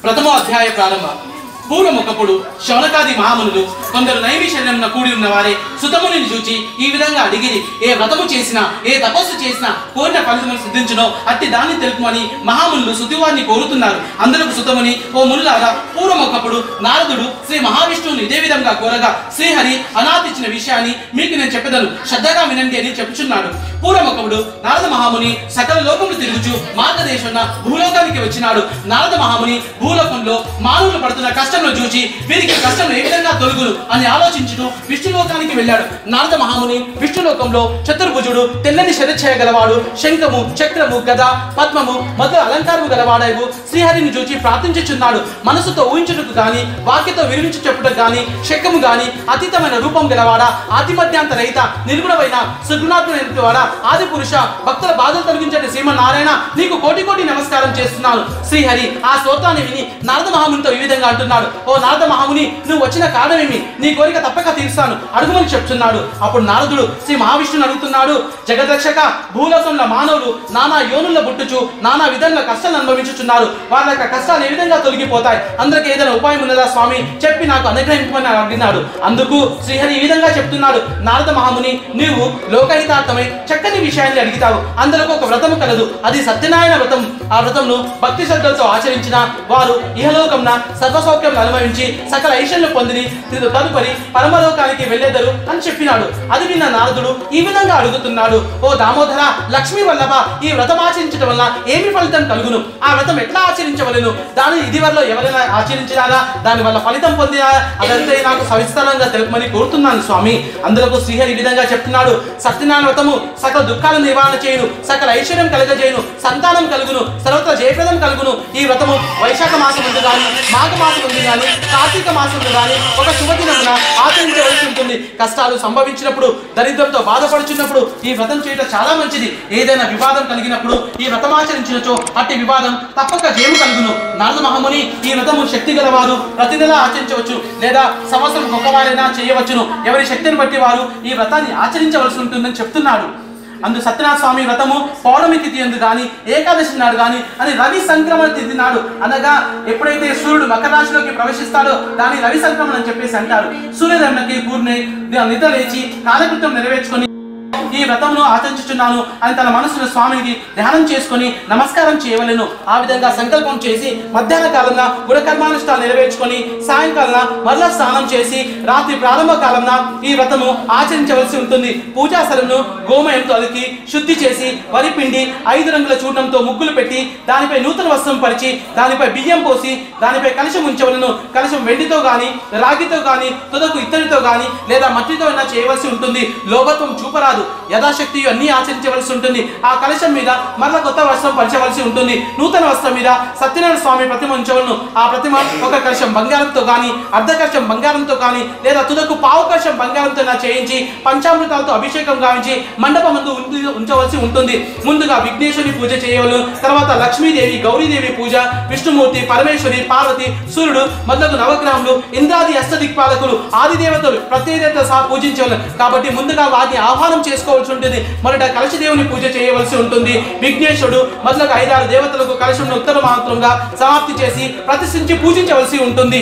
ప్రథమో అధ్యాయ ప్రారంభ పూర్వం ఒకప్పుడు శౌనకాది మహామునులు కొందరు నైమి శరీరంలో కూడి ఉన్న వారే సుతమునిని చూచి ఈ విధంగా అడిగిరి ఏ వ్రతము చేసినా ఏ తపస్సు చేసినా కోరిన ఫలితమును సిద్ధించునో అట్టి దాన్ని తెలుపుమని మహామునులు సుతివారిని కోరుతున్నారు అందులకు సుతముని ఓ మునులారా పూర్వం ఒకప్పుడు నారదుడు శ్రీ మహావిష్ణువుని ఇదే విధంగా కోరగా శ్రీహరి అనాథించిన విషయాన్ని మీకు నేను చెప్పదను శ్రద్ధగా వినండి అని చెప్పుచున్నాడు పూర్వం ఒకప్పుడు నారద మహాముని సకల లోకములు తిరుగుచు మార్గదేశున్న భూలోకానికి వచ్చినాడు నారద మహాముని భూలోకంలో మానవులు పడుతున్న కష్టంలో చూచి వీరికి కష్టం ఏ విధంగా తొలుగును అని ఆలోచించుతూ విష్ణులోకానికి వెళ్ళాడు నారద మహాముని విష్ణులోకంలో చతుర్భుజుడు తెల్లని శరచ్ఛయ గలవాడు శంఖము చక్రము గద పద్మము మొదలు అలంకారము గలవాడైవు శ్రీహరిని చూచి ప్రార్థించుచున్నాడు మనసుతో ఊహించుటకు గాని వాక్యతో వివరించి చెప్పుటకు గాని శంఖము గాని అతీతమైన రూపం గలవాడా ఆదిమధ్యాంత రహిత నిర్గుణమైన సుగుణాత్మైన వాడా ఆది పురుష భక్తుల బాధలు తొలగించండి శ్రీమన్నారాయణ నీకు కోటి కోటి నమస్కారం చేస్తున్నాను శ్రీహరి ఆ స్తోత్రాన్ని విని నారద మహామునితో ఈ విధంగా అంటున్నాడు ఓ నారద మహాముని నువ్వు వచ్చిన కారణమేమి నీ కోరిక తప్పక తీరుస్తాను అడుగుమని చెప్తున్నాడు అప్పుడు నారదుడు శ్రీ మహావిష్ణుని అడుగుతున్నాడు జగదక్షక భూలోకంలో మానవులు నానా యోనుల పుట్టుచు నానా విధంగా కష్టాలు అనుభవించుచున్నారు వాళ్ళ యొక్క కష్టాలు ఏ విధంగా తొలగిపోతాయి అందరికి ఏదైనా ఉపాయం ఉన్నదా స్వామి చెప్పి నాకు అనుగ్రహించమని అడిగినాడు అందుకు శ్రీహరి ఈ విధంగా చెప్తున్నాడు నారద మహాముని నీవు లోకహితార్థమై చక్కని విషయాన్ని అడిగితావు అందులో ఒక వ్రతము కలదు అది సత్యనారాయణ వ్రతం ఆ వ్రతంను భక్తి శ్రద్ధలతో ఆచరించిన వారు ఇహలోకంన సర్వసౌఖ్యం అనుభవించి సకల ఐశ్వర్యం పొందిని తిరు- తదుపరి పరమలోకానికి వెళ్ళేదరు అని చెప్పినాడు అది విన్న నారదుడు ఈ విధంగా అడుగుతున్నాడు ఓ దామోదర లక్ష్మీ వల్లభ ఈ వ్రతం ఆచరించడం వల్ల ఏమి ఫలితం కలుగును ఆ వ్రతం ఎట్లా ఆచరించవలను దాని ఇది వల్ల ఎవరైనా ఆచరించినారా దాని వల్ల ఫలితం పొందినా అదంతా నాకు సవిస్తరంగా తెలుపమని కోరుతున్నాను స్వామి అందులో శ్రీహరి ఈ విధంగా చెప్తున్నాడు సత్యనారాయణ వ్రతము సకల దుఃఖాలను నివారణ చేయును సకల ఐశ్వర్యం కలగజేయును సంతానం కలుగును సర్వత్ర జయప్రదం కలుగును ఈ వ్రతము వైశాఖ మాసం ముందు గాని మాఘ మాసం ముందు గాని కార్తీక మాసం ముందు గాని ఒక శుభదినమున ఆచరించవలసి ఉంటుంది కష్టాలు సంభవించినప్పుడు దరిద్రంతో బాధపడుచున్నప్పుడు ఈ వ్రతం చేయటం చాలా మంచిది ఏదైనా వివాదం కలిగినప్పుడు ఈ వ్రతం ఆచరించినచో అట్టి వివాదం తప్పక జయము కలుగును నారద మహాముని ఈ వ్రతము శక్తి గలవారు ప్రతి నెల ఆచరించవచ్చు లేదా సంవత్సరం గొప్పవారైనా చేయవచ్చును ఎవరి శక్తిని బట్టి వారు ఈ వ్రతాన్ని ఆచరించవలసి ఉంటుందని చెప్తున్నాడు అందు సత్యనాథ స్వామి వ్రతము పౌర్ణమి తిథి ఎందు గాని ఏకాదశి నాడు గాని అని రవి సంక్రమణ తిథి నాడు అనగా ఎప్పుడైతే సూర్యుడు మకర రాశిలోకి ప్రవేశిస్తాడో దాని రవి సంక్రమణ అని చెప్పేసి అంటారు సూర్యధర్మకి పూర్ణి నిద్ర లేచి కాలకృత్యం నెరవేర్చుకొని ఈ వ్రతమును ఆచరించుచున్నాను అని తన మనసును స్వామికి ధ్యానం చేసుకొని నమస్కారం చేయవలెను ఆ విధంగా సంకల్పం చేసి మధ్యాహ్న కాలంలో గుణకర్మానుష్ఠాలు నెరవేర్చుకొని సాయంకాలం మరలా స్నానం చేసి రాత్రి ప్రారంభ కాలంలో ఈ వ్రతము ఆచరించవలసి ఉంటుంది పూజా స్థలంను గోమయంతో అలికి శుద్ధి చేసి వరి పిండి ఐదు రంగుల చూర్ణంతో ముగ్గులు పెట్టి దానిపై నూతన వస్త్రం పరిచి దానిపై బియ్యం పోసి దానిపై కలశం ఉంచవలను కలశం వెండితో గాని రాగితో గాని తుదకు ఇత్తడితో గాని లేదా మట్టితో అయినా చేయవలసి ఉంటుంది లోభత్వం చూపరాదు యథాశక్తి అన్ని ఆచరించవలసి ఉంటుంది ఆ కలశం మీద మరల కొత్త వస్త్రం పరిచవలసి ఉంటుంది నూతన వస్త్రం మీద సత్యనారాయణ స్వామి ప్రతిమ ఉంచవలను ఆ ప్రతిమ ఒక కలశం బంగారంతో గాని అర్ధ కలశం బంగారంతో గాని లేదా తుదకు పావు కలశం బంగారంతో నా చేయించి పంచామృతాలతో అభిషేకం గావించి మండపం ముందు ఉంచి- ఉంచవలసి ఉంటుంది ముందుగా విఘ్నేశ్వరి పూజ చేయవలను తర్వాత లక్ష్మీదేవి గౌరీదేవి పూజ విష్ణుమూర్తి పరమేశ్వరి పార్వతి సూర్యుడు మొదలగు నవగ్రహములు ఇంద్రాది అష్టదిక్పాలకులు ఆది దేవతలు ప్రత్యేకత సహా పూజించవలను కాబట్టి ముందుగా వాటిని ఆహ్వానం చేసుకోవాల్సి ఉంటుంది మొదట కలశ దేవుని పూజ చేయవలసి ఉంటుంది విఘ్నేశ్వరుడు మొదలగు ఐదారు దేవతలకు కలశంను ఉత్తర మాత్రంగా సమాప్తి చేసి ప్రతిష్ఠించి పూజించవలసి ఉంటుంది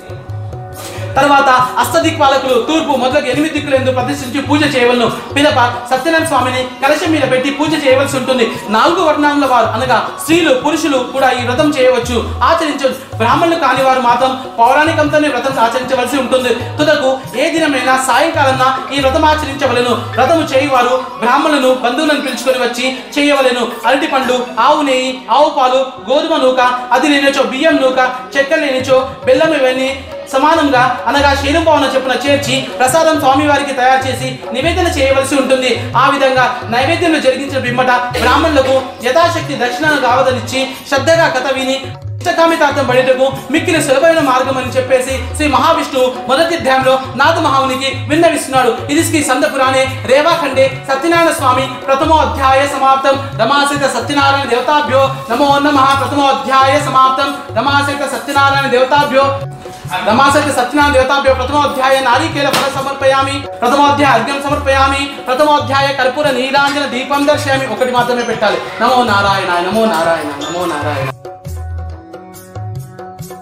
తర్వాత అష్టదిక్పాలకులు తూర్పు మొదలగు ఎనిమిది దిక్కులందు ప్రతిష్ఠించి పూజ చేయవలను పిదప సత్యనారాయణ స్వామిని కలశం మీద పెట్టి పూజ చేయవలసి ఉంటుంది నాలుగు వర్ణాల వారు అనగా స్త్రీలు పురుషులు కూడా ఈ వ్రతం చేయవచ్చు ఆచరించవచ్చు బ్రాహ్మణులు కాని వారు మాత్రం పౌరాణికంతోనే వ్రతం ఆచరించవలసి ఉంటుంది తుదకు ఏ దినమైనా సాయంకాలం ఈ వ్రతం ఆచరించవలను వ్రతము చేయువారు బ్రాహ్మణులను బంధువులను పిలుచుకొని వచ్చి చేయవలెను అరటి పండు ఆవు నెయ్యి ఆవు పాలు గోధుమ నూక అది లేనిచో బియ్యం నూక చక్కెర లేనిచో బెల్లం ఇవన్నీ సమానంగా అనగా శీలంపవన చెప్పున చేర్చి ప్రసాదం స్వామివారికి తయారు చేసి నివేదన చేయవలసి ఉంటుంది ఆ విధంగా నైవేద్యంలో జరిగించిన బిమ్మట బ్రాహ్మణులకు యథాశక్తి దక్షిణను కావదనిచ్చి శ్రద్ధగా కథ విని ఇష్టకామితార్థం పడేటకు మిక్కిలి సులభమైన మార్గం అని చెప్పేసి శ్రీ మహావిష్ణువు మొదటి అధ్యాయంలో నాథ మహామునికి విన్నవిస్తున్నాడు ఇది శ్రీ సందపురాణే రేవాఖండే సత్యనారాయణ స్వామి ప్రథమో అధ్యాయ సమాప్తం రమాసహిత సత్యనారాయణ దేవతాభ్యో నమో నమ ప్రథమో అధ్యాయ సమాప్తం రమాసహిత సత్యనారాయణ దేవతాభ్యో రమాసహిత సత్యనారాయణ దేవతాభ్యో ప్రథమోధ్యాయ నారీకేల ఫల సమర్పయామి ప్రథమోధ్యాయ అర్ఘ్యం సమర్పయామి ప్రథమోధ్యాయ కర్పూర నీరాంజన దీపం దర్శయామి ఒకటి మాత్రమే పెట్టాలి నమో నారాయణ నమో నారాయణ నమో నారాయణ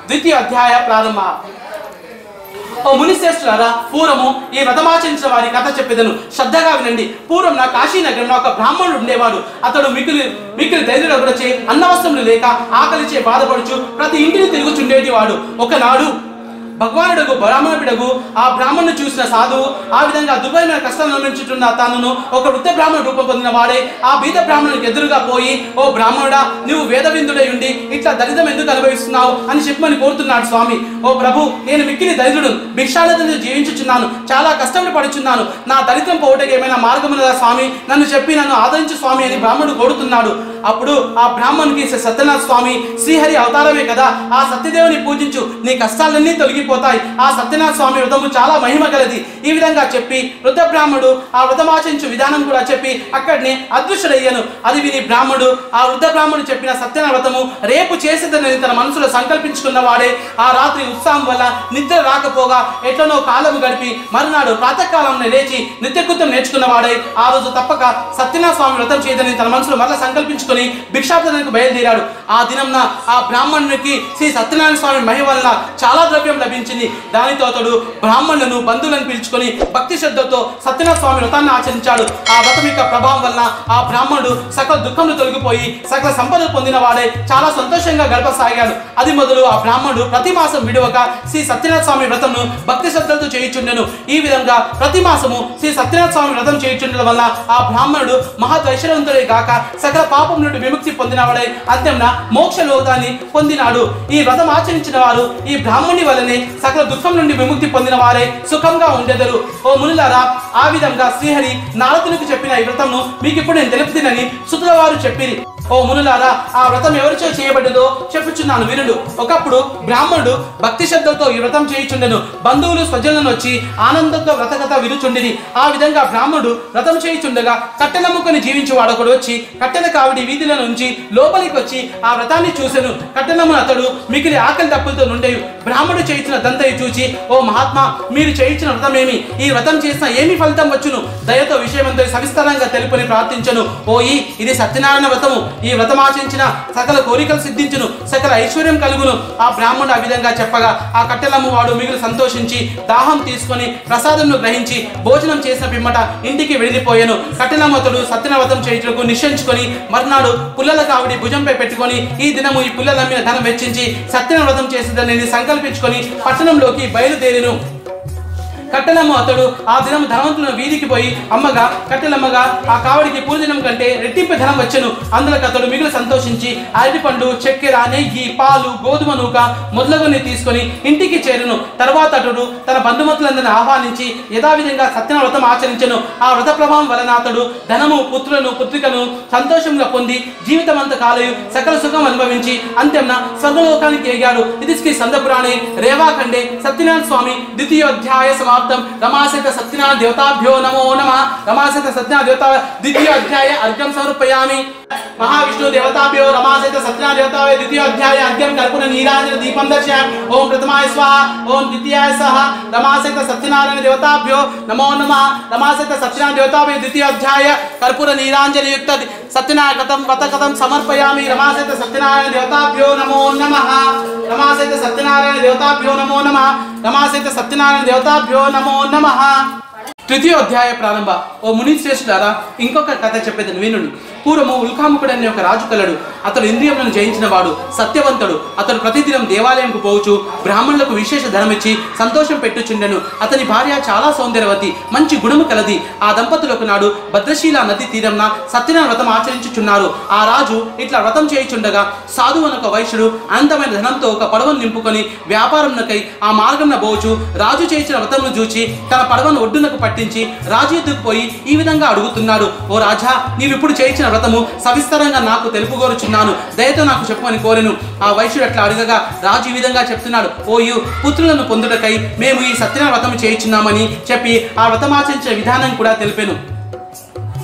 ద్వితీయ అధ్యాయ ప్రారంభ ఓ మునిశ్రేష్ఠులారా పూర్వము ఈ వ్రతమాచరించిన వారి కథ చెప్పేదను శ్రద్ధగా వినండి పూర్వం నా కాశీ నగరంలో ఒక బ్రాహ్మణుడు ఉండేవాడు అతడు మిగిలి మిగిలి ధైర్యుడు గురించి అన్నవస్త్రములు లేక ఆకలిచే బాధపడుచు ప్రతి ఇంటిని తిరుగుచుండేటి వాడు ఒకనాడు భగవానుడుగు బ్రాహ్మణ బిడగు ఆ బ్రాహ్మణుని చూసిన సాధువు ఆ విధంగా దుబాయ్ మీద కష్టం అనుభవించుతున్న తనను ఒక వృద్ధ బ్రాహ్మణ రూపం పొందిన వాడే ఆ బీద బ్రాహ్మణునికి ఎదురుగా పోయి ఓ బ్రాహ్మణుడా నువ్వు వేదవిందుడై ఉండి ఇట్లా దరిద్రం ఎందుకు అనుభవిస్తున్నావు అని చెప్పమని కోరుతున్నాడు స్వామి ఓ ప్రభు నేను మిక్కిలి దరిద్రుడు భిక్షాలతో జీవించుచున్నాను చాలా కష్టపడి పడుచున్నాను నా దరిద్రం పోవటకి ఏమైనా మార్గం ఉన్నదా స్వామి నన్ను చెప్పి నన్ను ఆదరించు స్వామి అని బ్రాహ్మణుడు కోరుతున్నాడు అప్పుడు ఆ బ్రాహ్మణునికి శ్రీ సత్యనాథ స్వామి శ్రీహరి అవతారమే కదా ఆ సత్యదేవుని పూజించు నీ కష్టాలన్నీ తొలగిపోతాయి ఆ సత్యనాథ స్వామి వ్రతము చాలా మహిమ గలది ఈ విధంగా చెప్పి వృద్ధ బ్రాహ్మణుడు ఆ వ్రతమాచరించు విధానం కూడా చెప్పి అక్కడిని అదృశ్యుడయ్యాను అది విని బ్రాహ్మణుడు ఆ వృద్ధ బ్రాహ్మణుడు చెప్పిన సత్యనారాయణ వ్రతము రేపు చేసేదని తన మనసులో సంకల్పించుకున్న వాడే ఆ రాత్రి ఉత్సాహం వల్ల నిద్ర రాకపోగా ఎట్లనో కాలము గడిపి మరునాడు ప్రాతకాలంలో లేచి నిత్యకృత్యం నేర్చుకున్న వాడే ఆ రోజు తప్పక సత్యనారాయణ స్వామి వ్రతం చేయదని తన మనసులో మరలా సంకల్పించుకొని భిక్షాటనకు బయలుదేరాడు ఆ దినంన ఆ బ్రాహ్మణునికి శ్రీ సత్యనారాయణ స్వామి మహిమ వలన చాలా ద్రవ్యం లభించింది దానితో అతడు బ్రాహ్మణులను బంధువులను పిలుచుకొని భక్తి శ్రద్ధతో సత్యనారాయణ స్వామి వ్రతాన్ని ఆచరించాడు ఆ వ్రతం యొక్క ప్రభావం వలన ఆ బ్రాహ్మణుడు సకల దుఃఖములు తొలగిపోయి సకల సంపదలు పొందిన వాడే చాలా సంతోషంగా గడపసాగాడు అది మొదలు ఆ బ్రాహ్మణుడు ప్రతి మాసం విడవక శ్రీ సత్యనారాయణ స్వామి వ్రతంను భక్తి శ్రద్ధలతో చేయుచుండెను ఈ విధంగా ప్రతి మాసము శ్రీ సత్యనారాయణ స్వామి వ్రతం చేయుచుండడం వల్ల ఆ బ్రాహ్మణుడు మహద్వైశ్వరవంతుడే గాక సకల పాపం నుండి విముక్తి పొందినవాడై అంత్యంన మోక్ష లోకాన్ని పొందినాడు ఈ వ్రతం ఆచరించిన వారు ఈ బ్రాహ్మణి వలనే సకల దుఃఖం నుండి విముక్తి పొందిన వారే సుఖంగా ఉండెదరు ఓ మునులారా ఆ విధంగా శ్రీహరి నారదునికి చెప్పిన ఈ వ్రతంను మీకు ఇప్పుడు నేను తెలుపుతానని సుతుల వారు చెప్పిరి ఓ మునులారా ఆ వ్రతం ఎవరిచో చేయబడ్డదో చెప్పుచున్నాను వినుడు ఒకప్పుడు బ్రాహ్మణుడు భక్తి శ్రద్ధలతో ఈ వ్రతం చేయుచుండెను బంధువులు స్వజనులను వచ్చి ఆనందంతో వ్రతకథ వినుచుండిరి ఆ విధంగా బ్రాహ్మణుడు వ్రతం చేయుచుండగా కట్టె నమ్ముకొని జీవించు వాడొకడు వచ్చి కట్టెల కావిడి వీధిలో నుంచి లోపలికి వచ్చి ఆ వ్రతాన్ని చూసెను కట్టెనమ్మున అతడు మిగిలి ఆకలి తప్పులతో నుండేయు బ్రాహ్మణుడు చేయించిన దంతయి చూచి ఓ మహాత్మా మీరు చేయించిన వ్రతం ఏమి ఈ వ్రతం చేసిన ఏమి ఫలితం వచ్చును దయతో విషయమంతో సవిస్తారంగా తెలుపుని ప్రార్థించను ఓయి ఇది సత్యనారాయణ వ్రతము ఈ వ్రతం ఆచరించిన సకల కోరికలు సిద్ధించును సకల ఐశ్వర్యం కలుగును ఆ బ్రాహ్మణుడు ఆ విధంగా చెప్పగా ఆ కట్టెలమ్మ వాడు మిగులు సంతోషించి దాహం తీసుకొని ప్రసాదంను గ్రహించి భోజనం చేసిన పిమ్మట ఇంటికి వెళ్ళిపోయాను కట్టెలమ్మతుడు సత్యనవ్రతం చేయుటకు నిశ్చయించుకొని మర్నాడు పుల్లల కావిడి భుజంపై పెట్టుకొని ఈ దినము ఈ పుల్లలమ్మిన ధనం వెచ్చించి సత్యనవ్రతం చేసేదని సంకల్పించుకొని పట్టణంలోకి బయలుదేరిను కట్టెలమ్మ అతడు ఆ దినం ధనవంతులను వీధికి పోయి అమ్మగా కట్టెలమ్మగా ఆ కావడికి పూర్వదినం కంటే రెట్టింపు ధనం వచ్చెను అందులో అతడు మిగులు సంతోషించి అరటిపండు చక్కెర నెయ్యి పాలు గోధుమ నూక మొదలగుని తీసుకొని ఇంటికి చేరును తర్వాత అతడు తన బంధుమతులందరిని ఆహ్వానించి యథావిధంగా సత్యన వ్రతం ఆచరించెను ఆ వ్రత ప్రభావం వలన అతడు ధనము పుత్రులను పుత్రికను సంతోషంగా పొంది జీవితం అంత కాలయు సకల సుఖం అనుభవించి అంత్యంన స్వర్గలోకానికి ఎగాడు ఇది శ్రీ సందపురాణి రేవాఖండే సత్యనారాయణ స్వామి ద్వితీయోధ్యాయ సమాప్తం రమాసేత సత్యనారాయణ దేవతాభ్యో నమో నమ రమాసేత సత్యనారాయణ దేవత ద్వితీయోధ్యాయ అర్ఘ్యం సమర్పయామి మహావిష్ణు దేవతాభ్యో రమాసేత సత్యనారాయణ దేవతాయ ద్వితీయోధ్యాయ అర్ఘ్యం కర్పూర నీరాజన దీపం దర్శయామి ఓం ప్రథమాయ స్వాహ ఓం ద్వితీయాయ సహ రమాసేత సత్యనారాయణ దేవతాభ్యో నమో నమ రమాసేత సత్యనారాయణ దేవతాభ్యో ద్వితీయోధ్యాయ కర్పూర నీరాంజన యుక్త సత్యనారాయణ కథం వ్రత కథం సమర్పయామి రమాసేత సత్యనారాయణ దేవతాభ్యో నమో నమ రమాసేత సత్యనారాయణ దేవతాభ్యో నమో నమ రమాసేత సత్యనారాయణ దేవతాభ్యో నమో నమ తృతీయోధ్యాయ ప్రారంభ ఓ ముని శ్రేష్ఠులారా ఇంకొక కథ చెప్పేదని వినుడు పూర్వము ఉల్కాముకుడు అనే ఒక రాజు కలడు అతడు ఇంద్రియములను జయించిన వాడు సత్యవంతుడు అతడు ప్రతిదినం దేవాలయంకు పోవచ్చు బ్రాహ్మణులకు విశేష ధనమిచ్చి సంతోషం పెట్టుచుండెను అతని భార్య చాలా సౌందర్యవతి మంచి గుణము కలది ఆ దంపతులకు నాడు భద్రశీల నది తీరంన సత్యనారాయణ వ్రతం ఆచరించుచున్నారు ఆ రాజు ఇట్లా వ్రతం చేయుచుండగా సాధువు ఒక వైశ్యుడు అనంతమైన ధనంతో ఒక పడవను నింపుకొని వ్యాపారంకై ఆ మార్గంన పోవచ్చు రాజు చేసిన వ్రతమును చూచి తన పడవను ఒడ్డునకు పట్టించి రాజు ఎద్దుకు పోయి ఈ విధంగా అడుగుతున్నాడు ఓ రాజా నీవిప్పుడు చేయించిన వ్రతము సవిస్తరంగా నాకు తెలుపుగోరుచున్నాను దయతో నాకు చెప్పమని కోరెను ఆ వైశ్యుడు అట్లా అడగగా రాజు ఈ విధంగా చెప్తున్నాడు ఓయు పుత్రులను పొందుటకై మేము ఈ సత్యనారాయణ వ్రతం చేయించున్నామని చెప్పి ఆ వ్రతమాచరించిన విధానం కూడా తెలిపాను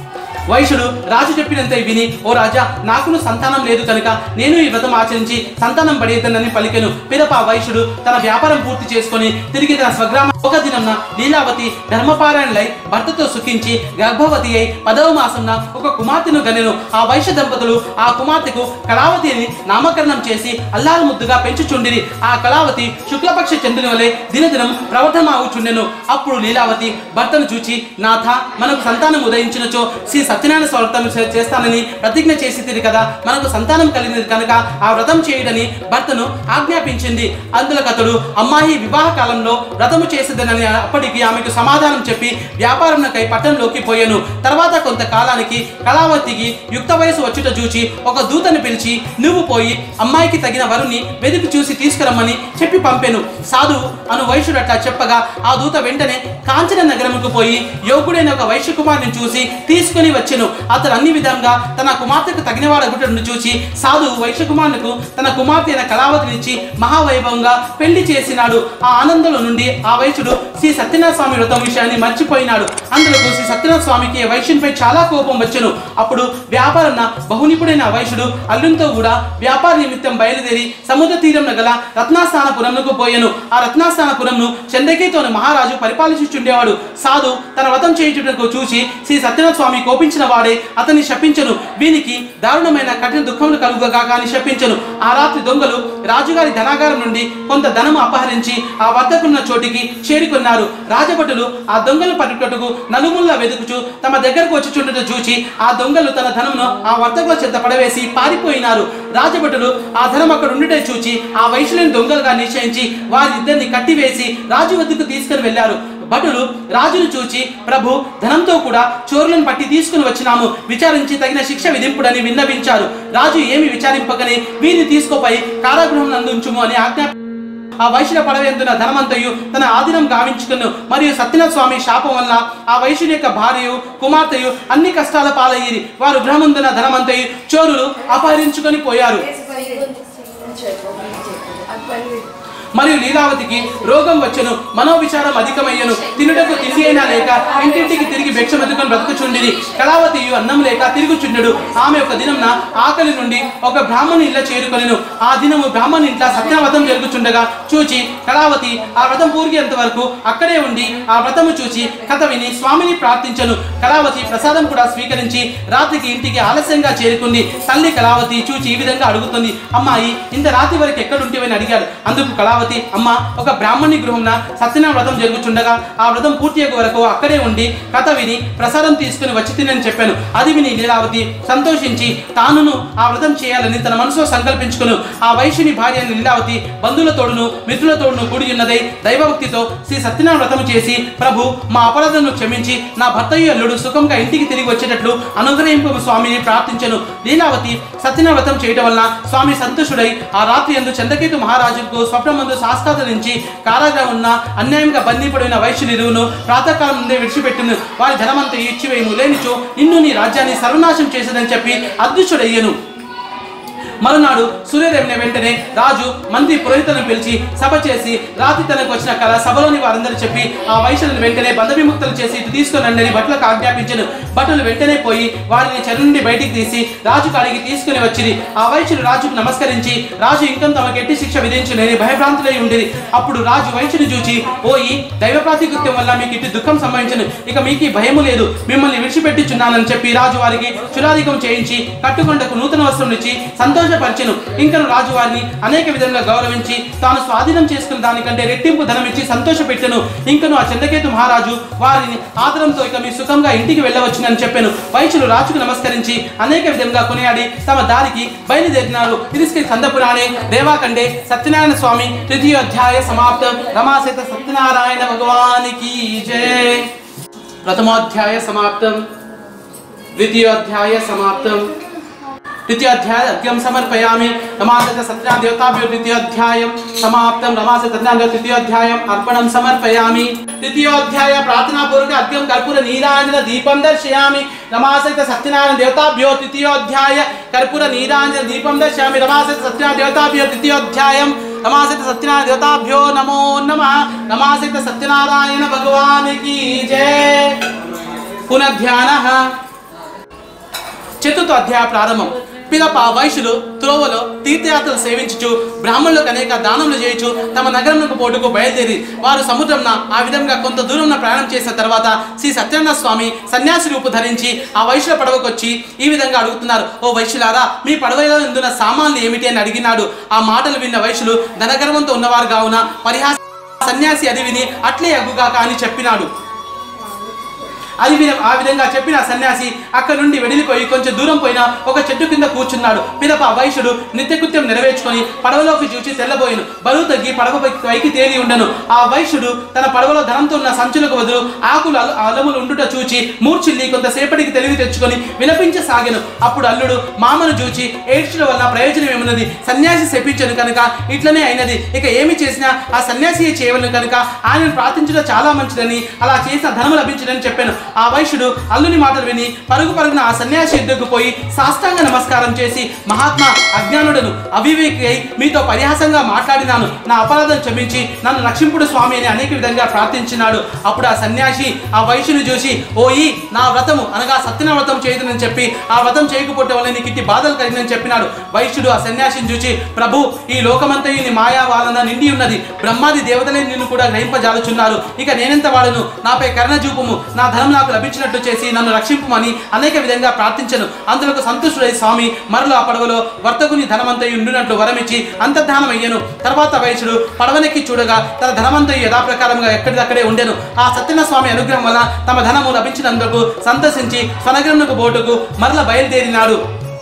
వైశ్యుడు రాజు చెప్పినంత విని ఓ రాజా నాకును సంతానం లేదు కనుక నేను ఈ వ్రతం ఆచరించి సంతానం పడేద్దనని పలికెను పిదప ఆ వైశ్యుడు తన వ్యాపారం పూర్తి చేసుకొని తిరిగి తన స్వగ్రామ ఒక దినంన లీలావతి ధర్మపారాయణలై భర్తతో సుఖించి గర్భవతి అయి పదవ మాసంన ఒక కుమార్తెను గనెను ఆ వైశ్య దంపతులు ఆ కుమార్తెకు కళావతి అని నామకరణం చేసి అల్లారు ముద్దుగా పెంచుచుండిరి ఆ కళావతి శుక్లపక్ష చంద్రుని వలె దినదినం ప్రవర్ధమావుచుండెను అప్పుడు లీలావతి భర్తను చూచి నాథ మనకు సంతానం ఉదయించినచో శ్రీ సత్యనారాయణ స్వార్థం చేస్తానని ప్రతిజ్ఞ చేసి తిరిగి కదా మనకు సంతానం కలిగినది కనుక ఆ వ్రతం చేయడని భర్తను ఆజ్ఞాపించింది అందులో అతడు అమ్మాయి వివాహ కాలంలో వ్రతము చేసేదనని అప్పటికి ఆమెకు సమాధానం చెప్పి వ్యాపారంకై పట్టణంలోకి పోయాను తర్వాత కొంతకాలానికి కళావతికి యుక్త వయసు వచ్చుట చూచి ఒక దూతను పిలిచి నువ్వు పోయి అమ్మాయికి తగిన వరుని వెతికి చూసి తీసుకురమ్మని చెప్పి పంపాను సాధు అను వైశ్యుడు అట్లా చెప్పగా ఆ దూత వెంటనే కాంచన నగరముకు పోయి యోగుడైన ఒక వైశ్య కుమారుని చూసి తీసుకుని వచ్చెను అతడు అన్ని విధంగా తన కుమార్తెకు తగినవాడ గుట్టను చూసి సాధు వైశ్య కుమారునికి తన కుమార్తె అయిన కళావతినిచ్చి మహావైభవంగా పెళ్లి చేసినాడు ఆ ఆనందంలో నుండి ఆ వైశ్యుడు శ్రీ సత్యనాథ స్వామి వ్రతం విషయాన్ని మర్చిపోయినాడు అందులో శ్రీ సత్యనాథ స్వామికి ఆ వైశ్యునిపై చాలా కోపం వచ్చెను అప్పుడు వ్యాపారన్న బహునిపుడైన ఆ వైశ్యుడు అల్లునితో కూడా వ్యాపార నిమిత్తం బయలుదేరి సముద్ర తీరంలో గల రత్నాస్థానపురంకు పోయాను ఆ రత్నాస్థానపురంను చంద్రకేతోని మహారాజు పరిపాలించుచుండేవాడు సాధు తన వ్రతం చేయుటకు చూసి శ్రీ సత్యనాథ స్వామి కోపించిన వాడే అతన్ని శపించను వీనికి దారుణమైన కఠిన దుఃఖములు కలుగుగా కానీ శపించను ఆ రాత్రి దొంగలు రాజుగారి ధనాగారం నుండి కొంత ధనము అపహరించి ఆ వద్దకున్న చోటికి చేరుకున్నారు రాజభటులు ఆ దొంగలు పట్టుటకు నలుగుల్ల వెతుకుచు తమ దగ్గరకు వచ్చి చుండట చూచి ఆ దొంగలు తన ధనమును ఆ వర్తకుల చెత్త పడవేసి పారిపోయినారు రాజభటులు ఆ ధనం అక్కడ ఉండుటే చూచి ఆ వయసులేని దొంగలుగా నిశ్చయించి వారిద్దరిని కట్టివేసి రాజు వద్దకు తీసుకుని వెళ్ళారు భటులు రాజును చూచి ప్రభు ధనంతో కూడా చోరులను పట్టి తీసుకుని వచ్చినాము విచారించి తగిన శిక్ష విధింపుడని విన్నవించారు రాజు ఏమి విచారింపకని వీరిని తీసుకుపోయి కారాగృహం నందుంచుము అని ఆజ్ఞా ఆ వైశ్యుల పడవేందున ధనమంతయు తన ఆధీనం గావించుకును మరియు సత్యనాథ స్వామి శాపం వల్ల ఆ వైశ్యుని యొక్క భార్యయు కుమార్తెయు అన్ని కష్టాల పాలయ్యి వారు గృహముందున ధనమంతయు చోరులు అపహరించుకొని పోయారు మరియు లీలావతికి రోగం వచ్చెను మనోవిచారం అధికమయ్యను తినుటకు తిండి అయినా లేక ఇంటింటికి తిరిగి భిక్ష మెతుకొని బ్రతుకుచుండిరి కళావతియు అన్నం లేక తిరుగుచుండెడు ఆమె ఒక దినంన ఆకలి నుండి ఒక బ్రాహ్మణి ఇళ్ళ చేరుకొనెను ఆ దినము బ్రాహ్మణి ఇంట్లో సత్యవ్రతం జరుగుచుండగా చూచి కళావతి ఆ వ్రతం పూర్గేంత వరకు అక్కడే ఉండి ఆ వ్రతము చూచి కథ విని స్వామిని ప్రార్థించను కళావతి ప్రసాదం కూడా స్వీకరించి రాత్రికి ఇంటికి ఆలస్యంగా చేరుకుంది తల్లి కళావతి చూచి ఈ విధంగా అడుగుతుంది అమ్మాయి ఇంత రాత్రి వరకు ఎక్కడుంటేవని అడిగాడు అందుకు కళావతి అమ్మ ఒక బ్రాహ్మణి గృహంన సత్యనారాయణ వ్రతం జరుగుచుండగా ఆ వ్రతం పూర్తి అయ్యే వరకు అక్కడే ఉండి కథ విని ప్రసాదం తీసుకుని వచ్చి తినని చెప్పాను అది విని లీలావతి సంతోషించి తానును ఆ వ్రతం చేయాలని తన మనసులో సంకల్పించుకును ఆ వైశ్యుని భార్య అయిన లీలావతి బంధువులతోడును మిత్రులతోడును కూడి ఉన్నదై దైవభక్తితో శ్రీ సత్యనారాయణ వ్రతం చేసి ప్రభు మా అపరాధను క్షమించి నా భర్తయ్య అల్లుడు సుఖంగా ఇంటికి తిరిగి వచ్చేటట్లు అనుగ్రహింపు స్వామిని ప్రార్థించను లీలావతి సత్యనారాయణ వ్రతం చేయటం వలన స్వామి సంతుష్టుడై ఆ రాత్రి ఎందు చంద్రకేతు మహారాజుకు స్వప్నమందు సాస్కాతరించి కారాగా ఉన్న అన్యాయంగా బందీపడిన వైశ్యునిరువును ప్రాతకాలం ముందే విడిచిపెట్టును వారి ధనమంతా ఇచ్చివేయము లేనిచో నిన్ను నీ రాజ్యాన్ని సర్వనాశం చేసేదని చెప్పి అదృశ్యుడయ్యను మరునాడు సూర్యోదయం వెంటనే రాజు మంది పురోహితులను పిలిచి సభ చేసి రాత్రి తనకు వచ్చిన కళ సభలోని వారందరూ చెప్పి ఆ వైశ్యులను వెంటనే బంధవిముక్తులు చేసి ఇటు తీసుకుని రండి అని భటులకు ఆజ్ఞాపించను భటులు వెంటనే పోయి వారిని చెరు నుండి బయటికి తీసి రాజు కాడికి తీసుకుని వచ్చింది ఆ వైశ్యుడు రాజుకు నమస్కరించి రాజు ఇంకం తమకు ఎట్టి శిక్ష విధించునని భయభ్రాంతులై ఉండేది అప్పుడు రాజు వైశ్యుని చూచి ఓయి దైవ ప్రాతికృత్యం వల్ల మీకు ఇటు దుఃఖం సంభవించను ఇక మీకు ఈ భయము లేదు మిమ్మల్ని విడిచిపెట్టిచున్నానని చెప్పి రాజు వారికి చురాధికం చేయించి కట్టుకొండకు నూతన వస్త్రం ఇచ్చి సంతోషపరిచెను ఇంకను రాజు వారిని అనేక విధంగా గౌరవించి తాను స్వాధీనం చేసుకున్న దానికంటే రెట్టింపు ధనం ఇచ్చి సంతోషపెట్టెను ఇంకను ఆ చంద్రకేతు మహారాజు వారిని ఆదరంతో ఇక మీ సుఖంగా ఇంటికి వెళ్ళవచ్చునని చెప్పాను వైశ్యులు రాజుకు నమస్కరించి అనేక విధంగా కొనియాడి తమ దారికి బయలుదేరినారు ఇది శ్రీ కందపురాణే దేవాకండే సత్యనారాయణ స్వామి తృతీయోధ్యాయ సమాప్తం రమాసేత సత్యనారాయణ భగవానికి జయ ప్రథమోధ్యాయ సమాప్తం ద్వితీయోధ్యాయ సమాప్తం द्वितीयोध्याय अद्यं समर्पयामि रमासत सत्यां देवताभ्यो द्वितीयोध्यायं समाप्तं रमासत सत्यां देव तृतीयोध्यायम् अर्पणं समर्पयामि तृतीयोध्याय प्रार्थनापूर्वक अद्यं कर्पूर नीराञ्जन दीपं दर्शयामि रमासत सत्यनारायण देवताभ्यो तृतीयोध्याय कर्पूर नीराञ्जन दीपं दर्शयामि रमासत सत्यनारायण देवताभ्यो तृतीयोध्यायं नमासित सत्यनारायण देवताभ्यो नमो नमः नमासित सत्यनारायण भगवान की जय पुनः ध्यानः చతుర్థ అధ్యాయ ప్రారంభం పిదప వైశ్యులు త్రోవలో తీర్థయాత్రలు సేవించుచు బ్రాహ్మణులకు అనేక దానములు చేయుచు తమ నగరంకు పోటుకు బయలుదేరి వారు సముద్రంన ఆ విధంగా కొంత దూరం ప్రయాణం చేసిన తర్వాత శ్రీ సత్యనారాయణ స్వామి సన్యాసి రూపు ధరించి ఆ వైశ్యుల పడవకు వచ్చి ఈ విధంగా అడుగుతున్నారు ఓ వైశ్యులారా మీ పడవలో ఎందున్న సామాన్లు ఏమిటి అని అడిగినాడు ఆ మాటలు విన్న వైశ్యులు ధనగర్వంతో ఉన్నవారు కావున పరిహాస సన్యాసి అది విని అట్లే అగ్గుగాక అని చెప్పినాడు అది విన ఆ విధంగా చెప్పిన సన్యాసి అక్కడ నుండి వెడిలిపోయి కొంచెం దూరం పోయిన ఒక చెట్టు కింద కూర్చున్నాడు పిదప ఆ వైశ్యుడు నిత్యకృత్యం నెరవేర్చుకొని పడవలోకి చూసి తెల్లబోయిను బరువు తగ్గి పడవ పై- పైకి తేలి ఉండను ఆ వైశ్యుడు తన పడవలో ధనంతో ఉన్న సంచులకు బదులు ఆకులు అల- అలములు ఉండుట చూచి మూర్చిల్లి కొంతసేపటికి తెలివి తెచ్చుకొని విలపించసాగెను అప్పుడు అల్లుడు మామను చూచి ఏడ్చడం వల్ల ప్రయోజనం ఏమున్నది సన్యాసి శపించను కనుక ఇట్లనే అయినది ఇక ఏమి చేసినా ఆ సన్యాసి చేయవలను కనుక ఆయనను ప్రార్థించడం చాలా మంచిదని అలా చేసిన ధనము లభించదని చెప్పాను ఆ వైశ్యుడు అల్లుని మాటలు విని పరుగు పరుగున ఆ సన్యాసి ఎద్దుకు పోయి సాష్టాంగ నమస్కారం చేసి మహాత్మా అజ్ఞానుడను అవివేకి అయి మీతో పరిహాసంగా మాట్లాడినాను నా అపరాధం క్షమించి నన్ను రక్షింపుడు స్వామి అని అనేక విధంగా ప్రార్థించినాడు అప్పుడు ఆ సన్యాసి ఆ వైశ్యుని చూసి ఓయి నా వ్రతము అనగా సత్యన వ్రతం చేయదునని చెప్పి ఆ వ్రతం చేయకపోతే వల్ల నీకు ఇట్టి బాధలు కలిగినని చెప్పినాడు వైశ్యుడు ఆ సన్యాసిని చూసి ప్రభు ఈ లోకమంతా నీ మాయా వాళ్ళన నిండి ఉన్నది బ్రహ్మాది దేవతలే నిన్ను కూడా గ్రహింపజాలుచున్నారు ఇక నేనెంత వాడను నాపై కరుణ చూపుము నా ధనం నాకు లభించినట్టు చేసి నన్ను రక్షింపుమని అనేక విధంగా ప్రార్థించను అందులకు సంతుష్టుడై స్వామి మరలో ఆ పడవలో వర్తకుని ధనమంతయు ఉండినట్లు వరమిచ్చి అంతర్ధానం అయ్యను తర్వాత వైశ్యుడు పడవనెక్కి చూడగా తన ధనమంతయు యథాప్రకారంగా ఎక్కడిదక్కడే ఉండెను ఆ సత్యన స్వామి అనుగ్రహం వల్ల తమ ధనము లభించినందుకు సంతసించి స్వనగరమునకు బోటుకు మరల బయలుదేరినాడు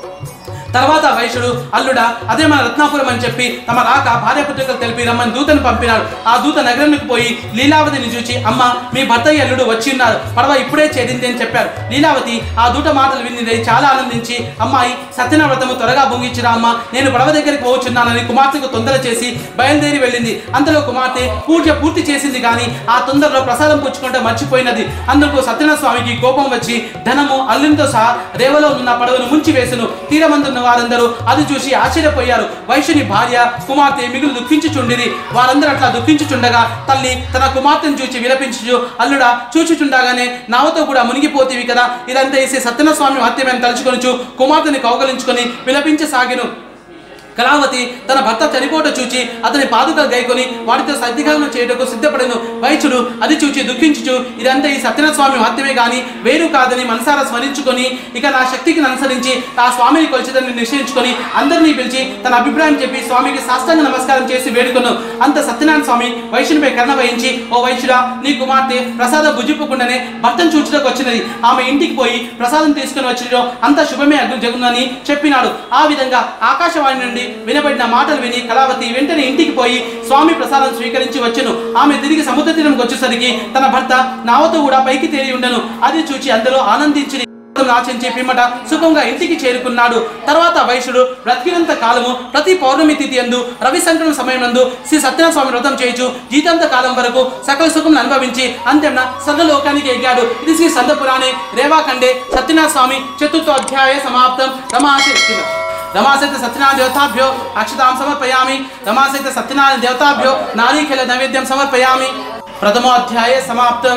తర్వాత వైశ్యుడు అల్లుడా అదే మన రత్నాపురం అని చెప్పి తమ రాక భార్య పుత్రికలు తెలిపి రమ్మని దూతను పంపినాడు ఆ దూత నగరానికి పోయి లీలావతిని చూచి అమ్మ మీ భర్త ఈ అల్లుడు వచ్చి ఉన్నారు పడవ ఇప్పుడే చేరింది అని చెప్పారు లీలావతి ఆ దూత మాటలు విని చాలా ఆనందించి అమ్మాయి సత్యన వ్రతము త్వరగా భొంగిచ్చిరా అమ్మ నేను పడవ దగ్గరికి పోవచ్చున్నానని కుమార్తెకు తొందర చేసి బయలుదేరి వెళ్ళింది అంతలో కుమార్తె పూజ పూర్తి చేసింది కానీ ఆ తొందరలో ప్రసాదం పుచ్చుకుంటే మర్చిపోయినది అందుకు సత్యనారాయణ స్వామికి కోపం వచ్చి ధనము అల్లునితో సహా రేవలో ఉన్న పడవను ముంచి వేసును తీరమందున్న వారందరూ అది చూసి ఆశ్చర్యపోయారు వైశ్యుని భార్య కుమార్తె మిగులు దుఃఖించుచుండిరి వారందరూ అట్లా దుఃఖించుచుండగా తల్లి తన కుమార్తెను చూచి విలపించు అల్లుడా చూచుచుండగానే నావతో కూడా మునిగిపోతీవి కదా ఇదంతా వేసి సత్యన స్వామి మహత్యమని తలుచుకొనుచు కుమార్తెని కౌగలించుకొని విలపించసాగెను కళావతి తన భర్త చనిపోట చూచి అతని పాదుకలు గైకొని వాటితో సద్దిగానం చేయటకు సిద్ధపడను వైచుడు అది చూచి దుఃఖించుచు ఇదంతా ఈ సత్యనారాయణ స్వామి మహత్యమే గాని వేరు కాదని మనసారా స్మరించుకొని ఇక నా శక్తికి అనుసరించి ఆ స్వామిని కొలిచిదని నిశ్చయించుకొని అందరినీ పిలిచి తన అభిప్రాయం చెప్పి స్వామికి సాష్టాంగ నమస్కారం చేసి వేడుకొను అంత సత్యనారాయణ స్వామి వైశ్యునిపై కర్ణ వహించి ఓ వైశ్యుడా నీ కుమార్తె ప్రసాదం భుజిప్పకుండానే భర్తను చూచుటకు వచ్చినది ఆమె ఇంటికి పోయి ప్రసాదం తీసుకుని వచ్చిన అంత శుభమే అగ్గు జగునని చెప్పినాడు ఆ విధంగా ఆకాశవాణి నుండి వినబడిన మాటలు విని కళావతి వెంటనే ఇంటికి పోయి స్వామి ప్రసాదం స్వీకరించి వచ్చెను ఆమె తిరిగి సముద్ర తీరంకి వచ్చేసరికి తన భర్త నావతో కూడా పైకి తేలి ఉండను అది చూచి అందరూ ఆనందించి ఆచరించి పిమ్మట సుఖంగా ఇంటికి చేరుకున్నాడు తర్వాత వైశ్యుడు బ్రతికినంత కాలము ప్రతి పౌర్ణమి తిథి ఎందు రవి సంక్రమణ సమయం నందు శ్రీ సత్యనారాయణ స్వామి వ్రతం చేయించు జీతాంత కాలం వరకు సకల సుఖం అనుభవించి అంతేనా సర్వలోకానికి ఎగ్గాడు ఇది శ్రీ సంత పురాణే రేవాఖండే సత్యనారాయణ స్వామి చతుర్థ అధ్యాయ సమాప్తం రమాసి రమాసైత సత్యనారాయణ దేవతాభ్యో అక్షతాం సమర్పయామి రమాసైత సత్యనారాయణ దేవతాభ్యో నారీఖేల నైవేద్యం సమర్పయామి ప్రథమోధ్యాయ సమాప్తం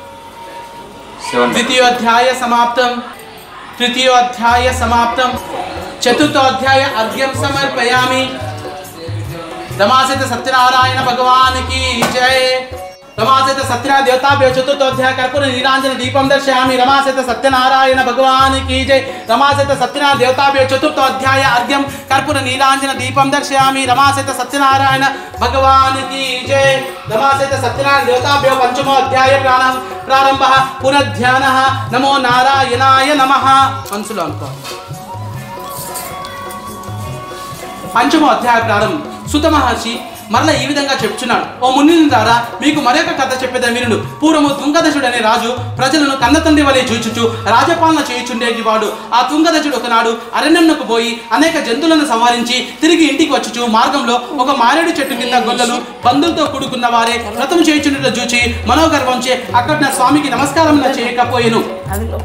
ద్వితీయోధ్యాయ సమాప్తం తృతీయోధ్యాయ సమాప్తం చతుర్థోధ్యాయ అర్ఘ్యం సమర్పయామి రమాసైత సత్యనారాయణ భగవాన్ की जय రమాసైత సత్యనారాయణ దేవతాభ్యో చతుర్థోధ్యాయ కర్పూర నీరాంజన దీపం దర్శయామి రమాసైత సత్యనారాయణ భగవాన్ की जय రమాసైత సత్యనారాయణ దేవతాభ్యో చతుర్థోధ్యాయ అర్ఘ్యం కర్పూర నీరాంజన దీపం దర్శయామి రమాసైత సత్యనారాయణ భగవాన్ की जय రమాసైత సత్యనారాయణ దేవతాభ్యో పంచమోధ్యాయ ప్రాణం ప్రారంభ పునఃధ్యాన నమో నారాయణాయ నమః మనసులో అనుకో పంచమో అధ్యాయ ప్రారంభం సుత మహర్షి మరల ఈ విధంగా చెప్తున్నాడు ఓ మునిందారా మీకు మరొక కథ చెప్పేదని వినుడు పూర్వము తుంగదశుడు అనే రాజు ప్రజలను కన్న తండ్రి వలె చూచుచు రాజపాలన చేయుచుండేటి వాడు ఆ తుంగదశుడు ఒకనాడు అరణ్యంకు పోయి అనేక జంతువులను సంహరించి తిరిగి ఇంటికి వచ్చుచు మార్గంలో ఒక మారేడు చెట్టు కింద గొల్లలు బంధువులతో కూడుకున్న వారే వ్రతం చేయుచుండట చూచి మనోగర్వంచే అక్కడ నా స్వామికి నమస్కారం చేయకపోయేను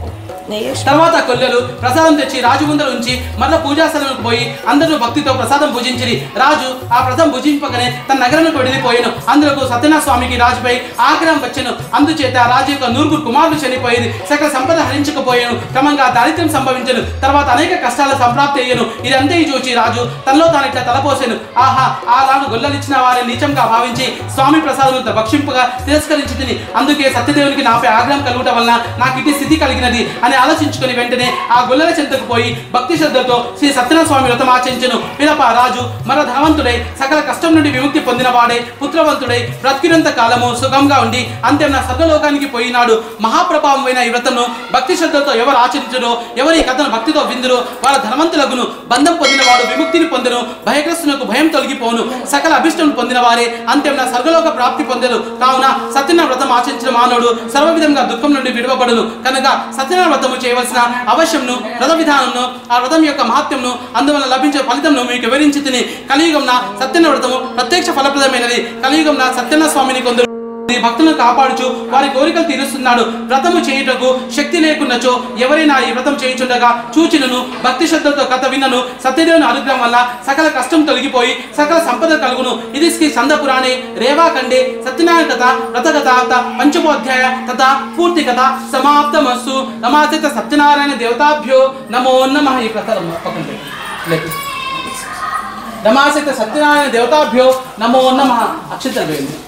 తర్వాత కొల్లెలు ప్రసాదం తెచ్చి రాజు ముందర ఉంచి మరల పూజాస్థలంకు పోయి అందరూ భక్తితో ప్రసాదం భుజించిరి రాజు ఆ ప్రసాదం భుజింపకనే తన నగరంకు వెళ్ళిపోయాను అందులో సత్యనారాయణ స్వామికి రాజుపై ఆగ్రహం వచ్చెను అందుచేత ఆ రాజు యొక్క నూరుగురు కుమారులు చనిపోయింది సకల సంపద హరించకపోయాను క్రమంగా దారిద్ర్యం సంభవించను తర్వాత అనేక కష్టాల సంప్రాప్తి అయ్యను ఇదంతా చూచి రాజు తనలో తాను ఇట్లా తలపోసాను ఆహా ఆ లాను గొల్లలిచ్చిన వారిని నీచంగా భావించి స్వామి ప్రసాదం భక్షింపగా తిరస్కరించి తిని అందుకే సత్యదేవునికి నాపై ఆగ్రహం కలుగుట వలన నాకు ఇటు స్థితి కలిగినది అని ఆలోచించుకుని వెంటనే ఆ గొల్లల చెంతకు పోయి భక్తి శ్రద్ధతో శ్రీ సత్యనారాయణ స్వామి వ్రతం ఆచరించను పిదప రాజు మర ధనవంతుడై సకల కష్టం నుండి విముక్తి పొందినవాడే పుత్రవంతుడై బ్రతికినంత కాలము సుఖంగా ఉండి అంతేన సర్వలోకానికి పోయినాడు మహాప్రభావమైన ఈ వ్రతను భక్తి శ్రద్ధతో ఎవరు ఆచరించరో ఎవరు ఈ కథను భక్తితో విందురో వాళ్ళ ధనవంతులగును బంధం పొందినవాడు విముక్తిని పొందను భయగ్రస్తునకు భయం తొలగిపోను సకల అభిష్టం పొందిన వారే అంతేన స్వర్గలోక ప్రాప్తి పొందరు కావున సత్యనారాయణ వ్రతం ఆచరించిన మానవుడు సర్వ విధంగా దుఃఖం నుండి విడవబడును కనుక సత్యనారాయణ వ్రతము చేయవలసిన అవశ్యంను వ్రత విధానంను ఆ వ్రతం యొక్క మహత్యంను అందువల్ల లభించే ఫలితంను మీకు వివరించి తిని కలియుగంన సత్యనారాయణ వ్రతము ప్రత్యక్ష ఫలప్రదమైనది కలియుగంన సత్యనారాయణ స్వామిని కొందరు ఈ భక్తులను కాపాడుచు వారి కోరికలు తీరుస్తున్నాడు వ్రతము చేయుటకు శక్తి లేకున్నచో ఎవరైనా ఈ వ్రతం చేయుచుండగా చూచినను భక్తి శ్రద్ధతో కథ విన్నను సత్యదేవుని అనుగ్రహం వల్ల సకల కష్టం తొలగిపోయి సకల సంపద కలుగును ఇది శ్రీ సంద పురాణే రేవాఖండే సత్యనారాయణ కథ వ్రత కథ పంచమోధ్యాయ తథా పూర్తి కథ సమాప్తమస్సు నమాసిత సత్యనారాయణ దేవతాభ్యో నమో నమ ఈ కథ పక్కన పెట్టు. లేదు. నమాసిత సత్యనారాయణ దేవతాభ్యో నమో నమ అక్షింతలు వేయండి